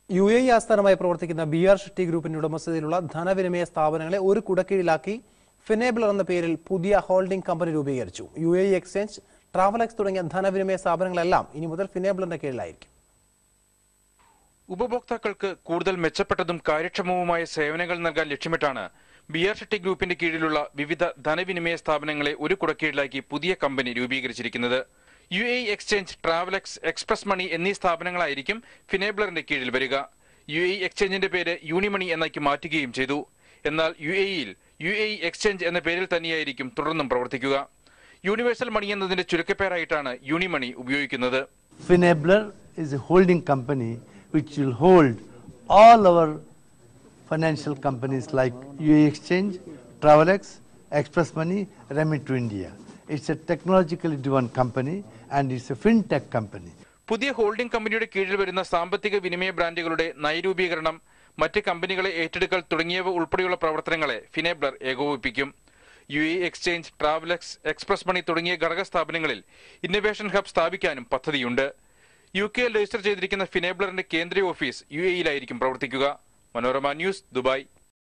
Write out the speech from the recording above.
U A E ആസ്ഥാനമായി പ്രവർത്തിക്കുന്ന B R Shetty ഗ്രൂപ്പിന്റെ ഉടമസ്ഥതയിലുള്ള ധനവിനിമയ സ്ഥാപനങ്ങളെ ഒരു കുടക്കീഴിലാക്കി ഫിനേബിളർ എന്ന പേരിൽ പുതിയ ഹോൾഡിംഗ് കമ്പനി രൂപീകരിച്ചു U A E exchange Travelex തുടങ്ങിയ ധനവിനിമയ സ്ഥാപനങ്ങളെല്ലാം ഇനി മുതൽ ഫിനേബിളറിന്റെ കീഴിലായിരിക്കും ഉപഭോക്താക്കൾക്ക് കൂടുതൽ മെച്ചപ്പെട്ടതും കാര്യക്ഷമവുമായ സേവനങ്ങൾ നൽകാൻ ലക്ഷ്യമിട്ടാണ് ബി ആർ ഷെട്ടി ഗ്രൂപ്പിന്റെ കീഴിലുള്ള വിവിധ ധനവിനിമയ സ്ഥാപനങ്ങളെ ഒരു കുടക്കീഴിലാക്കി പുതിയ കമ്പനി രൂപീകരിച്ചിരിക്കുന്നത് U A exchange Travelex express money എന്നീ സ്ഥാപനങ്ങളായിരിക്കും ഫിനേബ്ലറിന്റെ കീഴിൽ വരിക യു എ എക്സ്ചേഞ്ചിന്റെ പേര് യൂണിമണി എന്നാക്കി മാറ്റുകയും ചെയ്തു എന്നാൽ യു എയിൽ യു എ എക്സ്ചേഞ്ച് എന്ന പേരിൽ തന്നെയായിരിക്കും തുടർന്നും പ്രവർത്തിക്കുക യൂണിവേഴ്സൽ മണി എന്നതിന്റെ ചുരുക്കപ്പേരായിട്ടാണ് യൂണിമണി ഉപയോഗിക്കുന്നത് Finabler is a holding company which will hold all our financial companies like UAE Exchange, Travelex, Express Money, Remit to India. It's a technologically driven company and it's a fintech company. പുതിയ holding കമ്പനിയുടെ കീഴിൽ വരുന്ന സാമ്പത്തിക വിനിമയ ബ്രാൻഡുകളുടെ നയരൂപീകരണം മറ്റ് കമ്പനികളെ ഏറ്റെടുക്കൽ തുടങ്ങിയവ ഉൾപ്പെടെയുള്ള പ്രവർത്തനങ്ങളെ ഫിനേബ്ലർ ഏകോപിപ്പിക്കും U A exchange Travelex express money തുടങ്ങിയ ഘടക സ്ഥാപനങ്ങളിൽ ഇന്നൊവേഷൻ ഹബ് സ്ഥാപിക്കാനും പദ്ധതിയുണ്ട് യു കെയിൽ രജിസ്റ്റർ ചെയ്തിരിക്കുന്ന ഫിനേബ്ലറിന്റെ കേന്ദ്രീയ ഓഫീസ് യു എയിലായിരിക്കും പ്രവർത്തിക്കുക മനോരമ ന്യൂസ് ദുബായ്